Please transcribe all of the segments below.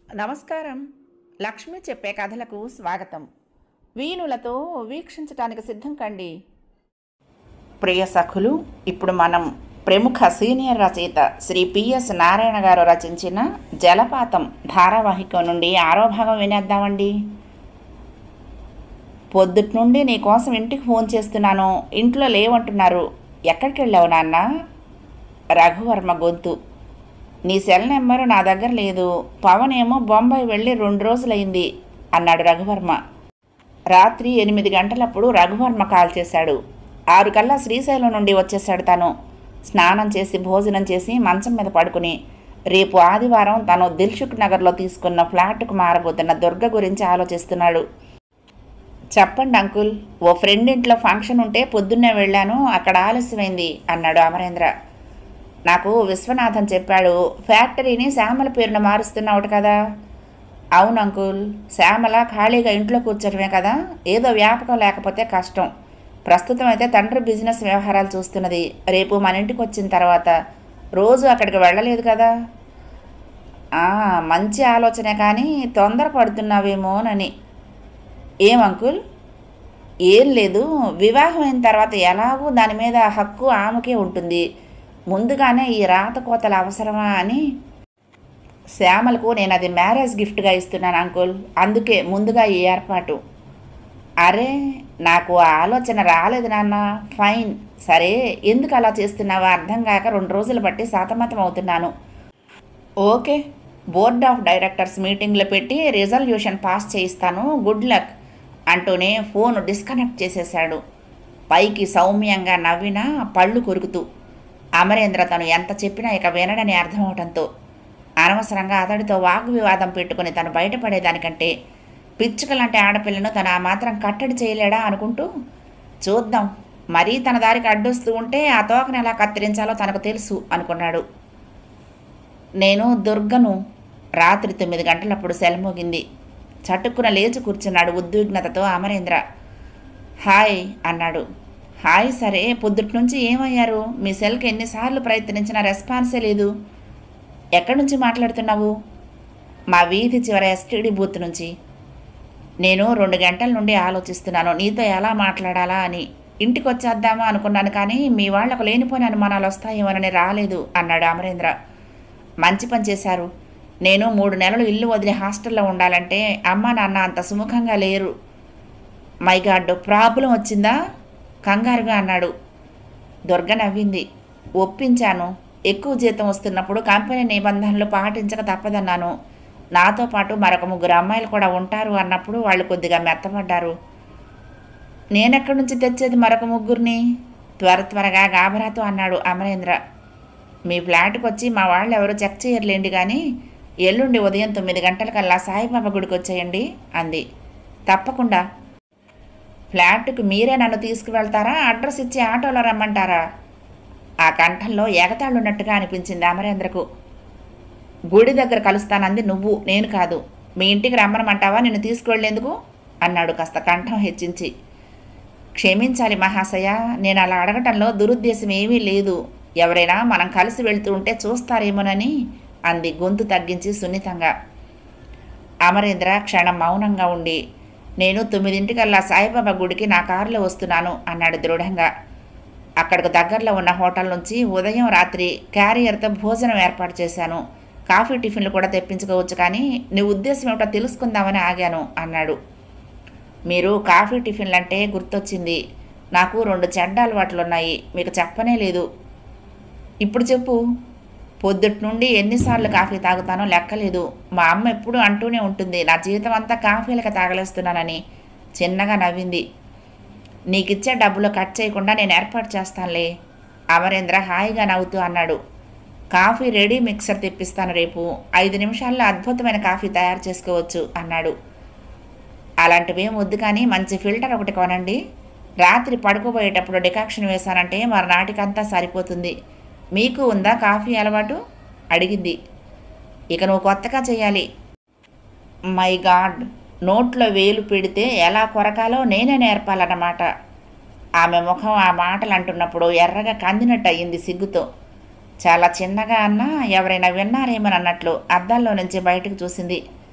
నమస్కారం లక్ష్మి చెప్పే కథలకు స్వాగతం వీణులతో వీక్షించటానికి సిద్ధం కండి ప్రియ సఖులు ఇప్పుడు మనం ప్రముఖ సీనియర్ రచయిత శ్రీ పిఎస్ నారాయణ గారు రచించిన జలపాతం ధారావాహిక నుండి ఆరో భాగం వినేద్దామండి పొద్దుటి నుండి నీ కోసం ఇంటికి ఫోన్ చేస్తున్నాను ఇంట్లో లేవంటున్నారు ఎక్కడికి వెళ్ళావు నాన్న రఘువర్మ గొంతు నీ సెల్ నెంబరు నా దగ్గర లేదు పవన్ ఏమో బొంబాయి వెళ్ళి రెండు రోజులైంది అన్నాడు రఘువర్మ రాత్రి ఎనిమిది గంటలప్పుడు రఘువర్మ కాల్ చేశాడు ఆరు కల్లా శ్రీశైలం నుండి వచ్చేసాడు తను స్నానం చేసి భోజనం చేసి మంచం మీద పడుకుని రేపు ఆదివారం తను దిల్షుక్ నగర్లో తీసుకున్న ఫ్లాట్కు మారబోతున్న దుర్గ గురించి ఆలోచిస్తున్నాడు చెప్పండి అంకుల్ ఓ ఫ్రెండ్ ఇంట్లో ఫంక్షన్ ఉంటే పొద్దున్నే వెళ్ళాను అక్కడ ఆలస్యమైంది అన్నాడు అమరేంద్ర నాకు విశ్వనాథన్ చెప్పాడు ఫ్యాక్టరీని శ్యామల పేరున మారుస్తున్నావుట కదా అవును అంకుల్ శ్యామల ఖాళీగా ఇంట్లో కూర్చోటమే కదా ఏదో వ్యాపకం లేకపోతే కష్టం ప్రస్తుతం అయితే తండ్రి బిజినెస్ వ్యవహారాలు చూస్తున్నది రేపు మన ఇంటికి వచ్చిన తర్వాత రోజు అక్కడికి వెళ్ళలేదు కదా ఆ, మంచి ఆలోచనే కానీ తొందరపడుతున్నావేమోనని ఏం అంకుల్ ఏం లేదు వివాహం అయిన తర్వాత ఎలాగూ దాని మీద హక్కు ఆమెకే ఉంటుంది ముందుగానే ఈ రాత కోతల అవసరమా అని శ్యామలకు నేను అది మ్యారేజ్ గిఫ్ట్గా ఇస్తున్నాను అంకుల్ అందుకే ముందుగా ఈ ఏర్పాటు అరే నాకు ఆ ఆలోచన రాలేదు నాన్న ఫైన్ సరే ఎందుకు అలా చేస్తున్నావో అర్థం కాక రెండు రోజులు బట్టి సతమతం అవుతున్నాను ఓకే బోర్డ్ ఆఫ్ డైరెక్టర్స్ మీటింగ్లో పెట్టి రిజల్యూషన్ పాస్ చేయిస్తాను గుడ్ లక్ అంటూనే ఫోన్ డిస్కనెక్ట్ చేసేశాడు పైకి సౌమ్యంగా నవ్వినా పళ్ళు కొరుకుతూ అమరేంద్ర తను ఎంత చెప్పినా ఇక వినడని అర్థమవటంతో అనవసరంగా అతడితో వాగ్వివాదం పెట్టుకుని తను బయటపడేదానికంటే పిచ్చుకలంటే ఆడపిల్లను తను ఆ మాత్రం కట్టడి చేయలేడా అనుకుంటూ చూద్దాం మరీ తన దారికి అడ్డొస్తూ ఉంటే ఆ తోకను ఎలా కత్తిరించాలో తనకు తెలుసు అనుకున్నాడు నేను దుర్గను రాత్రి తొమ్మిది గంటలప్పుడు సెలమోగింది చటుక్కున లేచి కూర్చున్నాడు ఉద్విగ్నతతో అమరేంద్ర హాయ్ అన్నాడు హాయ్ సరే పొద్దుటి నుంచి ఏమయ్యారు మీ సెల్కి ఎన్నిసార్లు ప్రయత్నించినా రెస్పాన్సే లేదు ఎక్కడి నుంచి మాట్లాడుతున్నావు మా వీధి చివర ఎస్టీడీ బూత్ నుంచి నేను రెండు గంటల నుండి ఆలోచిస్తున్నాను నీతో ఎలా మాట్లాడాలా అని ఇంటికి వచ్చేద్దామా అనుకున్నాను కానీ మీ వాళ్లకు లేనిపోయిన అనుమానాలు వస్తాయేమోనని రాలేదు అన్నాడు అమరేంద్ర మంచి పని చేశారు నేను మూడు నెలలు ఇల్లు వదిలి హాస్టల్లో ఉండాలంటే అమ్మ నాన్న అంత సుముఖంగా లేరు మై గాడ్ ప్రాబ్లం వచ్చిందా కంగారుగా అన్నాడు దుర్గ నవ్వింది ఒప్పించాను ఎక్కువ జీతం వస్తున్నప్పుడు కంపెనీ నిబంధనలు పాటించక తప్పదన్నాను నాతో పాటు మరొక ముగ్గురు అమ్మాయిలు కూడా ఉంటారు అన్నప్పుడు వాళ్ళు కొద్దిగా మెత్తపడ్డారు నేనెక్కడి నుంచి తెచ్చేది మరొక ముగ్గురిని త్వర త్వరగా గాబరాతో అన్నాడు అమరేంద్ర మీ ఫ్లాట్కి వచ్చి మా వాళ్ళు ఎవరు చెక్ చేయర్లేండి కానీ ఎల్లుండి ఉదయం తొమ్మిది గంటలకల్లా సాయిబాబా గుడికి వచ్చేయండి అంది తప్పకుండా ఫ్లాట్కు మీరే నన్ను తీసుకువెళ్తారా అడ్రస్ ఇచ్చి ఆటోలో రమ్మంటారా ఆ కంఠంలో ఎగతాళున్నట్టుగా అనిపించింది అమరేంద్రకు గుడి దగ్గర కలుస్తానంది నువ్వు నేను కాదు మీ ఇంటికి రమ్మనమంటావా నిన్ను తీసుకువెళ్ళేందుకు అన్నాడు కాస్త కంఠం హెచ్చించి క్షమించాలి మహాశయ నేను అలా అడగటంలో దురుద్దేశం ఏమీ లేదు ఎవరైనా మనం కలిసి వెళ్తూ ఉంటే చూస్తారేమోనని అంది గొంతు తగ్గించి సున్నితంగా అమరేంద్ర క్షణం మౌనంగా ఉండి నేను తొమ్మిదింటికల్లా సాయిబాబా గుడికి నా కారులో వస్తున్నాను అన్నాడు దృఢంగా అక్కడికి దగ్గరలో ఉన్న హోటల్ నుంచి ఉదయం రాత్రి క్యారియర్తో భోజనం ఏర్పాటు చేశాను కాఫీ టిఫిన్లు కూడా తెప్పించుకోవచ్చు కానీ నీ ఉద్దేశం ఏమిటో తెలుసుకుందామని ఆగాను అన్నాడు మీరు కాఫీ టిఫిన్లు అంటే గుర్తొచ్చింది నాకు రెండు చెడ్డ అలవాట్లు ఉన్నాయి మీకు చెప్పనే లేదు ఇప్పుడు చెప్పు పొద్దుటి నుండి ఎన్నిసార్లు కాఫీ తాగుతానో లెక్కలేదు మా అమ్మ ఎప్పుడూ అంటూనే ఉంటుంది నా జీవితం అంతా కాఫీలకి తాగలేస్తున్నానని చిన్నగా నవ్వింది నీకిచ్చే డబ్బులు కట్ చేయకుండా నేను ఏర్పాటు చేస్తానులే అమరేంద్ర హాయిగా నవ్వుతూ అన్నాడు కాఫీ రెడీ మిక్సర్ తెప్పిస్తాను రేపు ఐదు నిమిషాల్లో అద్భుతమైన కాఫీ తయారు చేసుకోవచ్చు అన్నాడు అలాంటివేం వద్దు కానీ మంచి ఫిల్టర్ ఒకటి కొనండి రాత్రి పడుకోబోయేటప్పుడు డికాక్షన్ వేశానంటే మరునాటికంతా సరిపోతుంది మీకు ఉందా కాఫీ అలవాటు అడిగింది ఇక నువ్వు కొత్తగా చేయాలి మై గాడ్ నోట్లో వేలు పెడితే ఎలా కొరకాలో నేనే నేర్పాలన్నమాట ఆమె ముఖం ఆ మాటలు అంటున్నప్పుడు ఎర్రగా కందినట్టు అయ్యింది సిగ్గుతో చాలా చిన్నగా అన్నా ఎవరైనా విన్నారేమని అన్నట్లు అద్దాల్లో నుంచి బయటకు చూసింది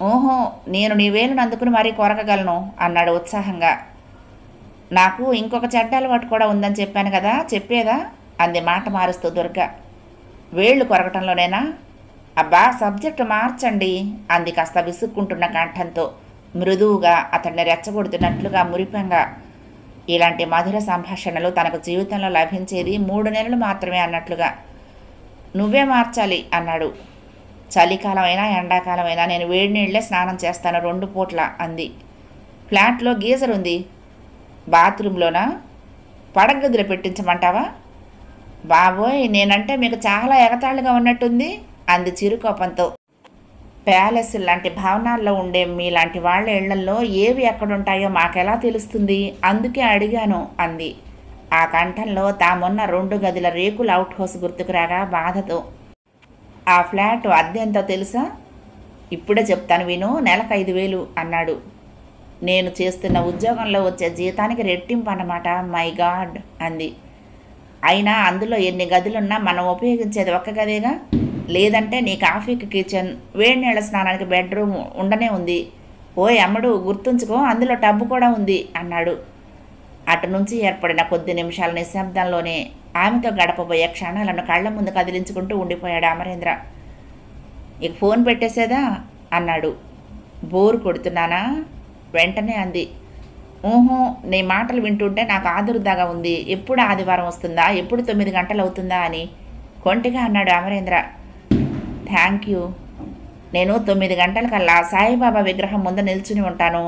ఓహో నేను నీ వేలును అందుకుని మరీ కొరకగలను అన్నాడు ఉత్సాహంగా నాకు ఇంకొక చెడ్డ అలవాటు కూడా ఉందని చెప్పాను కదా చెప్పేదా అంది మాట మారుస్తూ దుర్గ వేళ్ళు కొరకటంలోనేనా అబ్బా సబ్జెక్టు మార్చండి అంది కాస్త విసుక్కుంటున్న కంఠంతో మృదువుగా అతన్ని రెచ్చగొడుతున్నట్లుగా మురిపంగా ఇలాంటి మధుర సంభాషణలు తనకు జీవితంలో లభించేది మూడు నెలలు మాత్రమే అన్నట్లుగా నువ్వే మార్చాలి అన్నాడు చలికాలం అయినా ఎండాకాలం అయినా నేను వేడి నీళ్ళే స్నానం చేస్తాను రెండు పూట్ల అంది ఫ్లాట్లో గీజర్ ఉంది బాత్రూంలోనా పడగదిలో పెట్టించమంటావా బాబోయ్ నేనంటే మీకు చాలా ఎగతాళిగా ఉన్నట్టుంది అంది చిరుకోపంతో ప్యాలెస్ లాంటి భవనాల్లో ఉండే మీలాంటి వాళ్ళ ఇళ్లల్లో ఏవి ఎక్కడుంటాయో మాకెలా తెలుస్తుంది అందుకే అడిగాను అంది ఆ కంఠంలో తామున్న రెండు గదుల రేకుల అవుట్ హౌస్ గుర్తుకురాగా బాధతో ఆ ఫ్లాట్ అద్దె ఎంతో తెలుసా ఇప్పుడే చెప్తాను విను నెలకు ఐదు వేలు అన్నాడు నేను చేస్తున్న ఉద్యోగంలో వచ్చే జీతానికి రెట్టింపు అన్నమాట మై గాడ్ అంది అయినా అందులో ఎన్ని గదులున్నా మనం ఉపయోగించేది ఒక్క గదేగా లేదంటే నీ కాఫీకి కిచెన్ వేడి నీళ్ళ స్నానానికి బెడ్రూమ్ ఉండనే ఉంది ఓయ్ అమ్మడు గుర్తుంచుకో అందులో టబ్బు కూడా ఉంది అన్నాడు అటు నుంచి ఏర్పడిన కొద్ది నిమిషాల నిశ్శబ్దంలోనే ఆమెతో గడపబోయే క్షణాలను కళ్ళ ముందు కదిలించుకుంటూ ఉండిపోయాడు అమరేంద్ర ఇక ఫోన్ పెట్టేసేదా అన్నాడు బోరు కొడుతున్నానా వెంటనే అంది ఊహు నీ మాటలు వింటుంటే నాకు ఆదురుదాగా ఉంది ఎప్పుడు ఆదివారం వస్తుందా ఎప్పుడు తొమ్మిది గంటలు అవుతుందా అని కొంటిగా అన్నాడు అమరేంద్ర థ్యాంక్ యూ నేను తొమ్మిది గంటలకల్లా సాయిబాబా విగ్రహం ముందు నిల్చుని ఉంటాను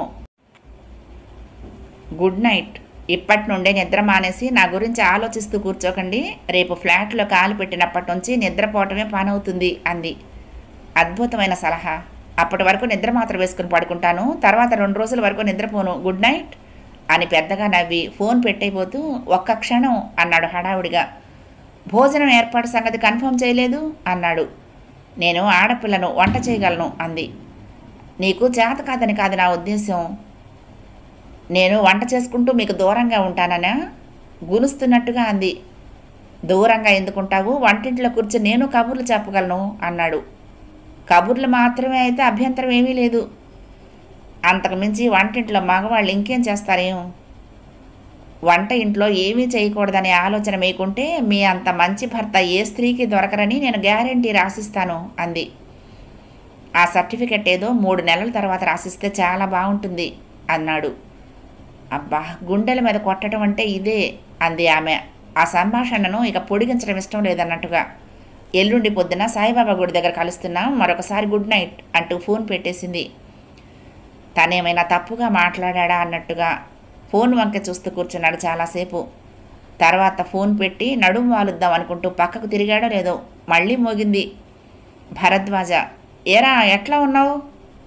గుడ్ నైట్ ఇప్పటి నుండే నిద్ర మానేసి నా గురించి ఆలోచిస్తూ కూర్చోకండి రేపు ఫ్లాట్లో కాలు పెట్టినప్పటి నుంచి నిద్రపోవటమే పని అవుతుంది అంది అద్భుతమైన సలహా అప్పటి వరకు నిద్ర మాత్రం వేసుకుని పడుకుంటాను తర్వాత రెండు రోజుల వరకు నిద్రపోను గుడ్ నైట్ అని పెద్దగా నవ్వి ఫోన్ పెట్టయిపోతూ ఒక్క క్షణం అన్నాడు హడావుడిగా భోజనం ఏర్పాటు సంగతి కన్ఫర్మ్ చేయలేదు అన్నాడు నేను ఆడపిల్లను వంట చేయగలను అంది నీకు చేత కాదని కాదు నా ఉద్దేశం నేను వంట చేసుకుంటూ మీకు దూరంగా ఉంటాననా గునుస్తున్నట్టుగా అంది దూరంగా ఎందుకుంటావు వంటింట్లో కూర్చొని నేను కబుర్లు చెప్పగలను అన్నాడు కబుర్లు మాత్రమే అయితే అభ్యంతరం ఏమీ లేదు అంతకు మించి వంటింట్లో మగవాళ్ళు ఇంకేం చేస్తారేం వంట ఇంట్లో ఏమీ చేయకూడదనే ఆలోచన మీకుంటే మీ అంత మంచి భర్త ఏ స్త్రీకి దొరకరని నేను గ్యారంటీ రాసిస్తాను అంది ఆ సర్టిఫికెట్ ఏదో మూడు నెలల తర్వాత రాసిస్తే చాలా బాగుంటుంది అన్నాడు అబ్బా గుండెల మీద కొట్టడం అంటే ఇదే అంది ఆమె ఆ సంభాషణను ఇక పొడిగించడం ఇష్టం లేదన్నట్టుగా ఎల్లుండి పొద్దున సాయిబాబా గుడి దగ్గర కలుస్తున్నాం మరొకసారి గుడ్ నైట్ అంటూ ఫోన్ పెట్టేసింది తనేమైనా తప్పుగా మాట్లాడా అన్నట్టుగా ఫోన్ వంక చూస్తూ కూర్చున్నాడు చాలాసేపు తర్వాత ఫోన్ పెట్టి నడుము వాలుద్దాం అనుకుంటూ పక్కకు తిరిగాడో లేదో మళ్ళీ మోగింది భరద్వాజ ఏరా ఎట్లా ఉన్నావు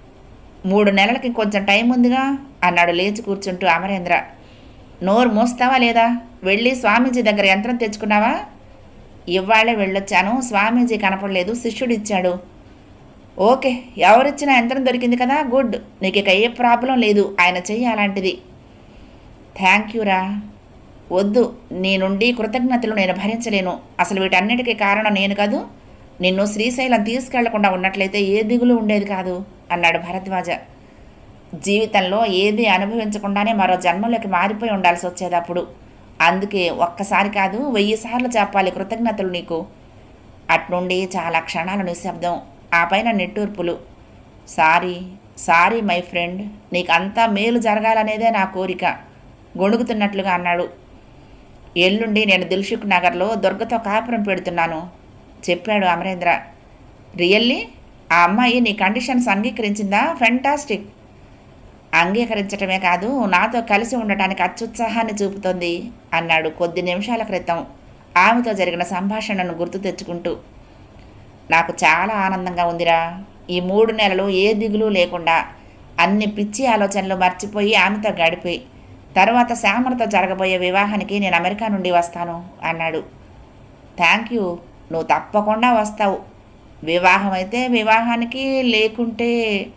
మూడు నెలలకి కొంచెం టైం ఉందిగా అన్నాడు లేచి కూర్చుంటూ అమరేంద్ర నోరు మోస్తావా లేదా వెళ్ళి స్వామీజీ దగ్గర యంత్రం తెచ్చుకున్నావా ఇవాళే వెళ్ళొచ్చాను స్వామీజీ కనపడలేదు శిష్యుడు ఇచ్చాడు ఓకే ఎవరిచ్చిన యంత్రం దొరికింది కదా గుడ్ నీకు ఇక ఏ ప్రాబ్లం లేదు ఆయన చెయ్యి అలాంటిది థ్యాంక్ యూరా వద్దు నీ నుండి కృతజ్ఞతలు నేను భరించలేను అసలు వీటన్నిటికీ కారణం నేను కాదు నిన్ను శ్రీశైలం తీసుకెళ్లకుండా ఉన్నట్లయితే ఏ దిగులు ఉండేది కాదు అన్నాడు భరద్వాజ జీవితంలో ఏది అనుభవించకుండానే మరో జన్మలోకి మారిపోయి ఉండాల్సి వచ్చేది అప్పుడు అందుకే ఒక్కసారి కాదు వెయ్యి సార్లు చెప్పాలి కృతజ్ఞతలు నీకు అట్నుండి చాలా క్షణాల నిశ్శబ్దం ఆ పైన నిట్టూర్పులు సారీ సారీ మై ఫ్రెండ్ నీకు అంతా మేలు జరగాలనేదే నా కోరిక గొణుగుతున్నట్లుగా అన్నాడు ఎల్లుండి నేను దిల్షుక్ నగర్లో దుర్గతో కాపురం పెడుతున్నాను చెప్పాడు అమరేంద్ర రియల్లీ ఆ అమ్మాయి నీ కండిషన్స్ అంగీకరించిందా ఫెంటాస్టిక్ అంగీకరించటమే కాదు నాతో కలిసి ఉండటానికి అత్యుత్సాహాన్ని చూపుతోంది అన్నాడు కొద్ది నిమిషాల క్రితం ఆమెతో జరిగిన సంభాషణను గుర్తు తెచ్చుకుంటూ నాకు చాలా ఆనందంగా ఉందిరా ఈ మూడు నెలలు ఏ దిగులు లేకుండా అన్ని పిచ్చి ఆలోచనలు మర్చిపోయి ఆమెతో గడిపి తర్వాత శ్యామలతో జరగబోయే వివాహానికి నేను అమెరికా నుండి వస్తాను అన్నాడు థ్యాంక్ యూ నువ్వు తప్పకుండా వస్తావు వివాహం అయితే వివాహానికి లేకుంటే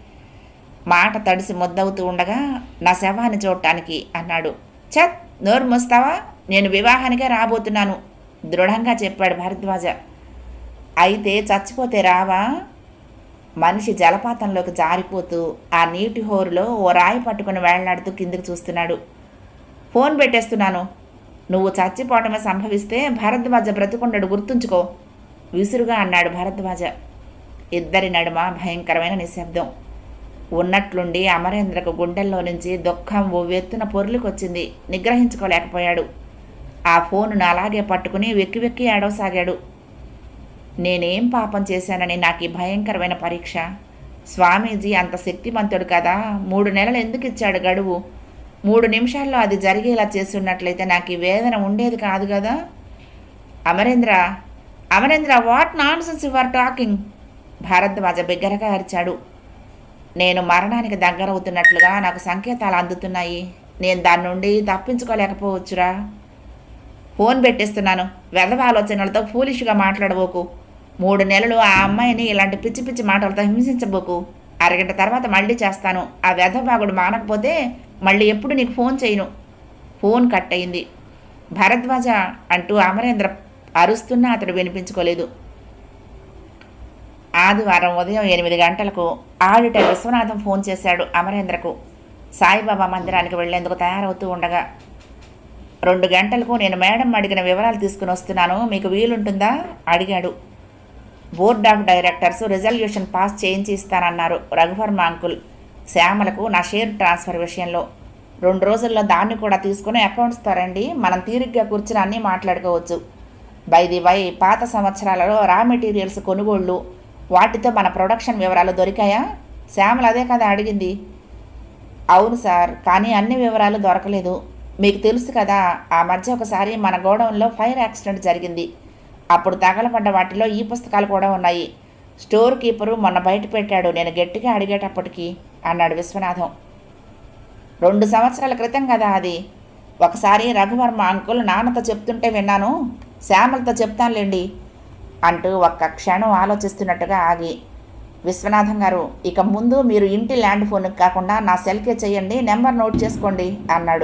మాట తడిసి ముద్దవుతూ ఉండగా నా శవాన్ని చూడటానికి అన్నాడు చత్ నోరు మూస్తావా నేను వివాహానికే రాబోతున్నాను దృఢంగా చెప్పాడు భరద్వాజ అయితే చచ్చిపోతే రావా మనిషి జలపాతంలోకి జారిపోతూ ఆ నీటి హోరులో ఓ రాయి పట్టుకుని వేళ్లాడుతూ కిందికి చూస్తున్నాడు ఫోన్ పెట్టేస్తున్నాను నువ్వు చచ్చిపోవటమే సంభవిస్తే భరద్వాజ బ్రతుకుండడు గుర్తుంచుకో విసురుగా అన్నాడు భరద్వాజ ఇద్దరి నడుమ భయంకరమైన నిశ్శబ్దం ఉన్నట్లుండి అమరేంద్రకు గుండెల్లో నుంచి దుఃఖం ఓ వెత్తున పొరులుకొచ్చింది నిగ్రహించుకోలేకపోయాడు ఆ ఫోనును అలాగే పట్టుకుని వెక్కి వెక్కి ఏడవసాగాడు నేనేం పాపం చేశానని నాకు ఈ భయంకరమైన పరీక్ష స్వామీజీ అంత శక్తిమంతుడు కదా మూడు నెలలు ఎందుకు ఇచ్చాడు గడువు మూడు నిమిషాల్లో అది జరిగేలా చేస్తున్నట్లయితే నాకు ఈ వేదన ఉండేది కాదు కదా Amarendra Amarendra what nonsense you are talking Bharadwaja బిగ్గరగా అరిచాడు నేను మరణానికి దగ్గరవుతున్నట్లుగా నాకు సంకేతాలు అందుతున్నాయి నేను దాని నుండి తప్పించుకోలేకపోవచ్చురా ఫోన్ పెట్టేస్తున్నాను వెధవ ఆలోచనలతో ఫూలిష్గా మాట్లాడబోకు మూడు నెలలు ఆ అమ్మాయిని ఇలాంటి పిచ్చి పిచ్చి మాటలతో హింసించబోకు అరగంట తర్వాత మళ్ళీ చేస్తాను ఆ వెధబాగుడు మానకపోతే మళ్ళీ ఎప్పుడు నీకు ఫోన్ చేయను ఫోన్ కట్ అయింది భరద్వాజ అంటూ అమరేంద్ర అరుస్తున్నా అతడు వినిపించుకోలేదు ఆదివారం ఉదయం ఎనిమిది గంటలకు ఆడిటర్ విశ్వనాథం ఫోన్ చేశాడు అమరేంద్రకు సాయిబాబా మందిరానికి వెళ్లేందుకు తయారవుతూ ఉండగా రెండు గంటలకు నేను మేడం అడిగిన వివరాలు తీసుకుని వస్తున్నాను మీకు వీలుంటుందా అడిగాడు board of directors resolution pass చేయించి ఇస్తానన్నారు రఘువర్మ అంకుల్ శ్యామలకు నా షేర్ ట్రాన్స్ఫర్ విషయంలో రెండు రోజుల్లో దాన్ని కూడా తీసుకుని అకౌంట్స్ తరండి మనం తీరిగ్గా కూర్చుని అన్నీ మాట్లాడుకోవచ్చు బై ది బై పాత సంవత్సరాలలో రా మెటీరియల్స్ కొనుగోళ్ళు వాటితో మన ప్రొడక్షన్ వివరాలు దొరికాయా శ్యామలు అదే కదా అడిగింది అవును సార్ కానీ అన్ని వివరాలు దొరకలేదు మీకు తెలుసు కదా ఆ మధ్య ఒకసారి మన గోడౌన్లో ఫైర్ యాక్సిడెంట్ జరిగింది అప్పుడు తగలబడ్డ వాటిలో ఈ పుస్తకాలు కూడా ఉన్నాయి స్టోర్ కీపరు మొన్న బయట పెట్టాడు నేను గట్టిగా అడిగేటప్పటికి అన్నాడు విశ్వనాథం రెండు సంవత్సరాల క్రితం కదా అది ఒకసారి రఘువర్మ అంకుల్ నాన్నతో చెప్తుంటే విన్నాను శ్యామలతో చెప్తానులేండి అంటూ ఒక్క క్షణం ఆలోచిస్తున్నట్టుగా ఆగి విశ్వనాథం గారు ఇక ముందు మీరు ఇంటి ల్యాండ్ ఫోన్కి కాకుండా నా సెల్కే చేయండి నెంబర్ నోట్ చేసుకోండి అన్నాడు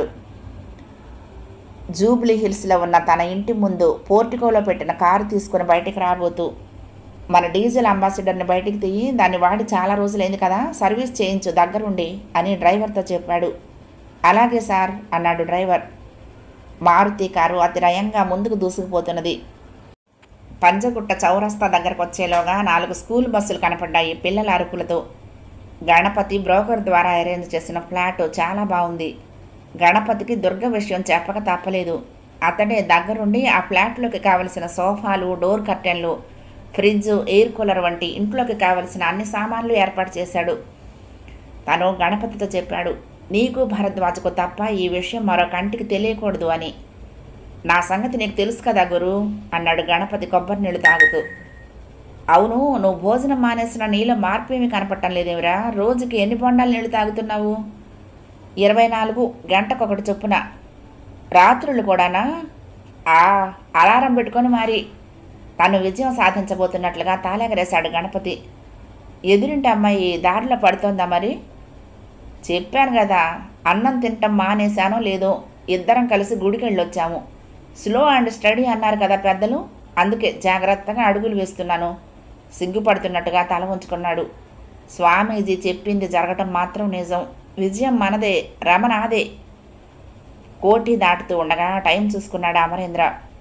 జూబ్లీ హిల్స్లో ఉన్న తన ఇంటి ముందు పోర్టికోలో పెట్టిన కారు తీసుకుని బయటికి రాబోతూ మన డీజిల్ అంబాసిడర్ని బయటికి తీయి దాన్ని వాడి చాలా రోజులైంది కదా సర్వీస్ చేయించు దగ్గరుండి అని డ్రైవర్తో చెప్పాడు అలాగే సార్ అన్నాడు డ్రైవర్ మారుతి కారు అతి నయంగా ముందుకు దూసుకుపోతున్నది పంజగుట్ట చౌరస్తా దగ్గరకు వచ్చేలోగా నాలుగు స్కూల్ బస్సులు కనపడ్డాయి పిల్లల అరుపులతో గణపతి బ్రోకర్ ద్వారా అరేంజ్ చేసిన ఫ్లాట్ చాలా బాగుంది గణపతికి దుర్గ విషయం చెప్పక తప్పలేదు అతడే దగ్గరుండి ఆ ఫ్లాట్లోకి కావలసిన సోఫాలు డోర్ కర్టెన్లు ఫ్రిడ్జ్ ఎయిర్ కూలర్ వంటి ఇంట్లోకి కావలసిన అన్ని సామాన్లు ఏర్పాటు చేశాడు తను గణపతితో చెప్పాడు నీకు భరద్వాజకు తప్ప ఈ విషయం మరో కంటికి తెలియకూడదు అని నా సంగతి నీకు తెలుసు కదా గురు అన్నాడు గణపతి కొబ్బరి నీళ్లు తాగుతూ అవును నువ్వు భోజనం మానేసిన నీళ్ళ మార్పు ఏమీ కనపడటం లేదేమిరా రోజుకి ఎన్ని బొండాలు నీళ్లు తాగుతున్నావు ఇరవై నాలుగు గంటకొకటి చొప్పున రాత్రులు కూడానా ఆ అలారం పెట్టుకొని మరి తను విజయం సాధించబోతున్నట్లుగా తాళెగరేశాడు గణపతి ఎదురింటి అమ్మాయి దారిలో పడుతోందా మరి చెప్పాను కదా అన్నం తింటాం మానేశానో లేదో ఇద్దరం కలిసి గుడికి వెళ్ళొచ్చాము స్లో అండ్ స్టడీ అన్నారు కదా పెద్దలు అందుకే జాగ్రత్తగా అడుగులు వేస్తున్నాను సిగ్గుపడుతున్నట్టుగా తల ఉంచుకున్నాడు స్వామీజీ చెప్పింది జరగటం మాత్రం నిజం విజయం మనదే రమణ అదే కోటి దాటుతూ ఉండగా టైం చూసుకున్నాడు అమరేంద్ర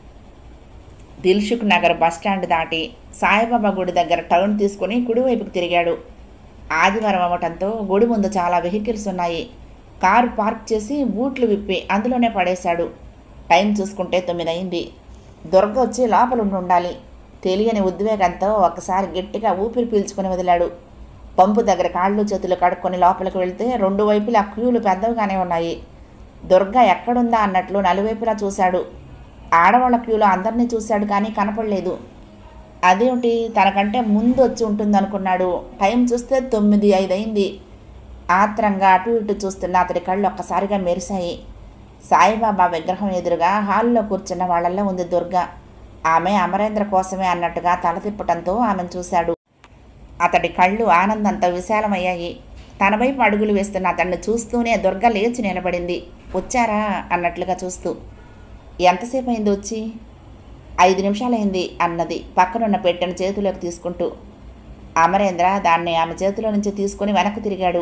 దిల్సుఖ్ నగర్ బస్టాండ్ దాటి సాయిబాబా గుడి దగ్గర టర్న్ తీసుకుని కుడివైపుకు తిరిగాడు ఆదివారం అవ్వటంతో గుడి ముందు చాలా వెహికల్స్ ఉన్నాయి కారు పార్క్ చేసి బూట్లు విప్పి అందులోనే పడేశాడు టైం చూసుకుంటే తొమ్మిది అయింది దుర్గ వచ్చి లోపల ఉండి ఉండాలి తెలియని ఉద్వేగంతో ఒకసారి గట్టిగా ఊపిరి పీల్చుకొని వదిలాడు పంపు దగ్గర కాళ్ళు చేతులు కడుక్కొని లోపలికి వెళ్తే రెండు వైపులా క్యూలు పెద్దవిగానే ఉన్నాయి దుర్గ ఎక్కడుందా అన్నట్లు నలువైపులా చూశాడు ఆడవాళ్ళ క్యూలో అందరినీ చూశాడు కానీ కనపడలేదు అదేమిటి తనకంటే ముందు వచ్చి ఉంటుందనుకున్నాడు టైం చూస్తే తొమ్మిది ఐదు అయింది ఆత్రంగా అటు ఇటు చూస్తున్న అతడి కళ్ళు ఒక్కసారిగా మెరిశాయి సాయిబాబా విగ్రహం ఎదురుగా హాల్లో కూర్చున్న వాళ్ళల్లో ఉంది దుర్గ ఆమె అమరేంద్ర కోసమే అన్నట్టుగా తల తిప్పటంతో ఆమెను చూశాడు అతడి కళ్ళు ఆనందంతో విశాలమయ్యాయి తన వైపు అడుగులు వేస్తున్న అతన్ని చూస్తూనే దుర్గ లేచి నిలబడింది వచ్చారా అన్నట్లుగా చూస్తూ ఎంతసేపు అయింది వచ్చి ఐదు నిమిషాలైంది అన్నది పక్కనున్న పెట్టెను చేతిలోకి తీసుకుంటూ అమరేంద్ర దాన్ని ఆమె చేతిలో నుంచి తీసుకొని వెనక్కి తిరిగాడు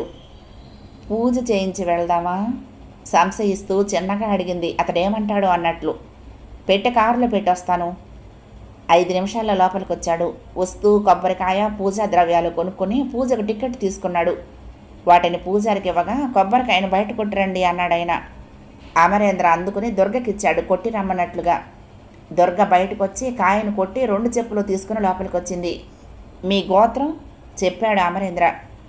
పూజ చేయించి వెళ్దామా సంశయిస్తూ చిన్నగా అడిగింది అతడేమంటాడు అన్నట్లు పెట్టె కారులో పెట్టొస్తాను ఐదు నిమిషాల లోపలికి వచ్చాడు వస్తూ కొబ్బరికాయ పూజా ద్రవ్యాలు కొనుక్కొని పూజకు టికెట్ తీసుకున్నాడు వాటిని పూజారికి ఇవ్వగా కొబ్బరికాయను బయట కొట్టిరండి అన్నాడు ఆయన అమరేంద్ర అందుకుని దుర్గకిచ్చాడు కొట్టి రమ్మన్నట్లుగా దుర్గ బయటకు వచ్చి కాయను కొట్టి రెండు చెప్పులు తీసుకుని లోపలికి వచ్చింది మీ గోత్రం చెప్పాడు అమరేంద్ర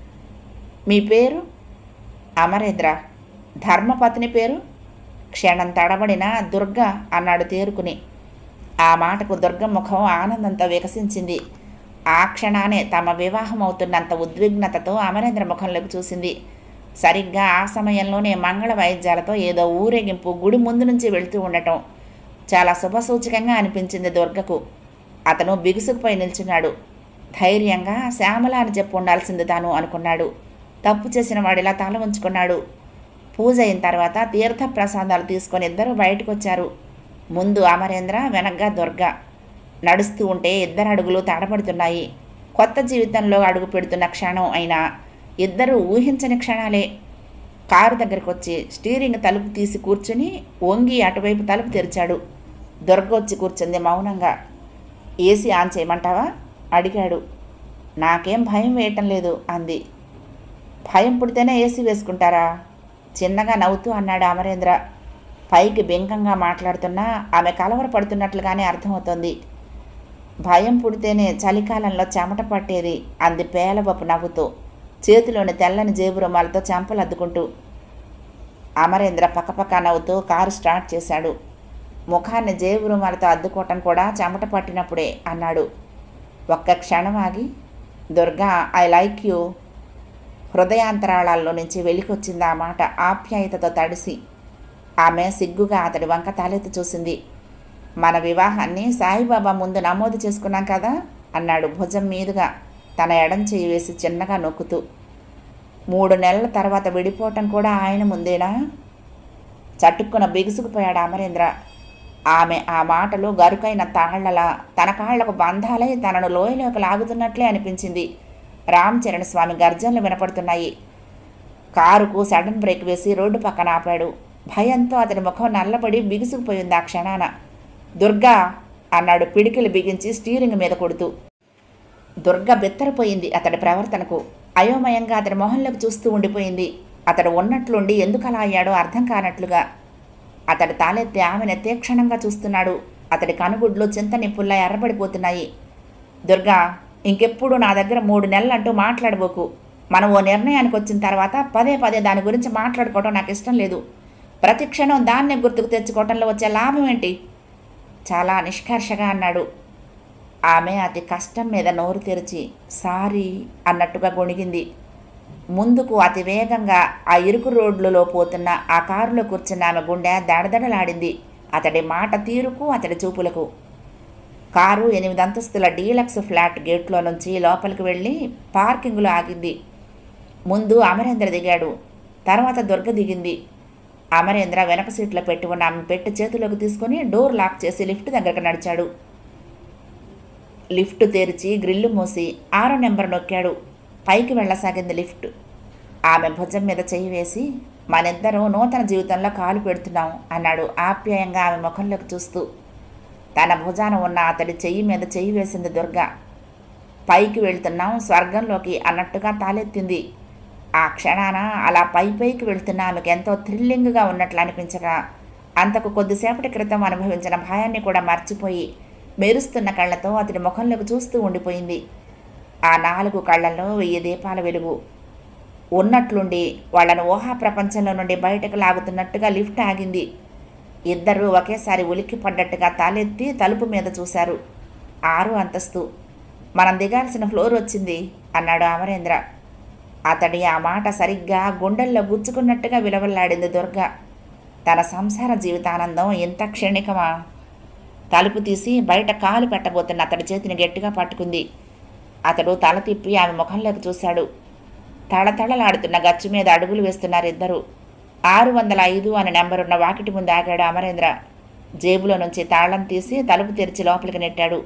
మీ పేరు అమరేంద్ర ధర్మపత్ని పేరు క్షణం తడబడిన దుర్గ అన్నాడు తేరుకుని ఆ మాటకు దుర్గ ముఖం ఆనందంతో వికసించింది ఆ క్షణానే తమ వివాహం అవుతున్నంత ఉద్విగ్నతతో అమరేంద్ర ముఖంలోకి చూసింది సరిగ్గా ఆ సమయంలోనే మంగళ వాయిద్యాలతో ఏదో ఊరేగింపు గుడి ముందు నుంచి వెళ్తూ ఉండటం చాలా శుభసూచకంగా అనిపించింది దుర్గకు అతను బిగుసుకుపై నిల్చున్నాడు ధైర్యంగా శ్యామల అని చెప్పు ఉండాల్సింది తాను అనుకున్నాడు తప్పు చేసిన వాడిలా తల ఉంచుకున్నాడు పూజ అయిన తర్వాత తీర్థ ప్రసాదాలు తీసుకొని ఇద్దరు బయటకు వచ్చారు ముందు అమరేంద్ర వెనగ్గా దుర్గ నడుస్తూ ఉంటే ఇద్దరు అడుగులు తడబడుతున్నాయి కొత్త జీవితంలో అడుగు పెడుతున్న క్షణం అయినా ఇద్దరు ఊహించని క్షణాలే కారు దగ్గరికి వచ్చి స్టీరింగ్ తలుపు తీసి కూర్చుని వంగి అటువైపు తలుపు తెరిచాడు దుర్గ వచ్చి కూర్చుంది మౌనంగా ఏసీ ఆన్ చేయమంటావా అడిగాడు నాకేం భయం వేయటం లేదు అంది భయం పుడితేనే ఏసీ వేసుకుంటారా చిన్నగా నవ్వుతూ అన్నాడు అమరేంద్ర పైకి బెంకంగా మాట్లాడుతున్నా ఆమె కలవరపడుతున్నట్లుగానే అర్థమవుతోంది భయం పుడితేనే చలికాలంలో చెమట పట్టేది అంది పేలవపు నవ్వుతూ చేతిలోని తెల్లని జేబు రుమాలతో చెంపలు అద్దుకుంటూ అమరేంద్ర పక్కపక్క నవ్వుతూ కారు స్టార్ట్ చేశాడు ముఖాన్ని జేబు రుమాలతో అద్దుకోవటం కూడా చెమట పట్టినప్పుడే అన్నాడు ఒక్క క్షణం ఆగి దుర్గా ఐ లైక్ యూ హృదయాంతరాళాల్లో నుంచి వెలికొచ్చింది ఆ మాట ఆప్యాయతతో తడిసి ఆమె సిగ్గుగా అతడి వంక తాలెత్తి చూసింది మన వివాహాన్ని సాయిబాబా ముందు నమోదు చేసుకున్నాం కదా అన్నాడు భుజం మీదుగా తన ఎడం చేయి వేసి చిన్నగా నొక్కుతూ మూడు నెలల తర్వాత విడిపోవటం కూడా ఆయన ముందేనా చటుక్కున బిగుసుకుపోయాడు అమరేంద్ర ఆమె ఆ మాటలు గరుకైన తాళ్లలా తన కాళ్లకు బంధాలై తనను లోయలోకి లాగుతున్నట్లే అనిపించింది రామ్ చరణ్ స్వామి గర్జనలు వినపడుతున్నాయి కారుకు సడన్ బ్రేక్ వేసి రోడ్డు పక్కన ఆపాడు భయంతో అతని ముఖం నల్లబడి బిగుసుకుపోయింది ఆ క్షణాన దుర్గా అన్నాడు పిడికిలు బిగించి స్టీరింగ్ మీద కొడుతూ దుర్గ బెత్తరపోయింది అతడి ప్రవర్తనకు అయోమయంగా అతడి మొహంలోకి చూస్తూ ఉండిపోయింది అతడు ఉన్నట్లుండి ఎందుకు అలా అయ్యాడో అర్థం కానట్లుగా అతడు తాలెత్తి ఆమెను తీక్షణంగా చూస్తున్నాడు అతడి కనుగుడ్లు చింత నిప్పుల్లా ఎర్రబడిపోతున్నాయి దుర్గా ఇంకెప్పుడు నా దగ్గర మూడు నెలలంటూ మాట్లాడబోకు మనం ఓ నిర్ణయానికి వచ్చిన తర్వాత పదే పదే దాని గురించి మాట్లాడుకోవడం నాకు ఇష్టం లేదు ప్రతి క్షణం దాన్నే గుర్తుకు తెచ్చుకోవటంలో వచ్చే లాభం ఏంటి చాలా నిష్కర్షగా అన్నాడు ఆమె అతి కష్టం మీద నోరు తెరిచి సారీ అన్నట్టుగా గొణిగింది ముందుకు అతి వేగంగా ఆ ఇరుకు రోడ్లలో పోతున్న ఆ కారులో కూర్చున్న ఆమె గుండె దడదడలాడింది అతడి మాట తీరుకు అతడి చూపులకు కారు ఎనిమిది అంతస్తుల డీలక్స్ ఫ్లాట్ గేట్లో నుంచి లోపలికి వెళ్ళి పార్కింగ్లో ఆగింది ముందు అమరేంద్ర దిగాడు తర్వాత దుర్గ దిగింది అమరేంద్ర వెనక సీట్లో పెట్టి ఉన్న ఆమె పెట్టి చేతిలోకి తీసుకొని డోర్ లాక్ చేసి లిఫ్ట్ దగ్గరకు నడిచాడు లిఫ్ట్ తెరిచి గ్రిల్లు మూసి ఆరో నెంబర్ నొక్కాడు పైకి వెళ్ళసాగింది లిఫ్ట్ ఆమె భుజం మీద చెయ్యి వేసి మనిద్దరం నూతన జీవితంలో కాలు పెడుతున్నాం అన్నాడు ఆప్యాయంగా ఆమె ముఖంలోకి చూస్తూ తన భుజాన ఉన్న అతడి చెయ్యి మీద చెయ్యి వేసింది దుర్గ పైకి వెళ్తున్నాం స్వర్గంలోకి అన్నట్టుగా తాలెత్తింది ఆ క్షణాన అలా పై పైకి వెళ్తున్న ఆమెకు ఎంతో థ్రిల్లింగ్గా ఉన్నట్లు అనిపించగా అంతకు కొద్దిసేపటి క్రితం అనుభవించిన భయాన్ని కూడా మర్చిపోయి మెరుస్తున్న కళ్ళతో అతడి ముఖంలోకి చూస్తూ ఉండిపోయింది ఆ నాలుగు కళ్ళల్లో వెయ్యి దీపాల వెలుగు ఉన్నట్లుండి వాళ్ళను ఊహా ప్రపంచంలో నుండి బయటకు లాగుతున్నట్టుగా లిఫ్ట్ ఆగింది ఇద్దరూ ఒకేసారి ఉలిక్కి పడ్డట్టుగా తాలెత్తి తలుపు మీద చూశారు ఆరు అంతస్తు మనం దిగాల్సిన ఫ్లోర్ వచ్చింది అన్నాడు అమరేంద్ర అతడి ఆ మాట సరిగ్గా గుండెల్లో గుచ్చుకున్నట్టుగా విలవల్లాడింది దుర్గ తన సంసార జీవితానందం ఎంత క్షణికమా తలుపు తీసి బయట కాలు పెట్టబోతున్న అతడి చేతిని గట్టిగా పట్టుకుంది అతడు తల తిప్పి ఆమె ముఖంలోకి చూశాడు తళతళలాడుతున్న గచ్చు మీద అడుగులు వేస్తున్నారు ఇద్దరు ఆరు వందల ఐదు అనే నెంబరున్న వాకిటి ముందు ఆగాడు అమరేంద్ర జేబులో నుంచి తాళం తీసి తలుపు తెరిచి లోపలికి నెట్టాడు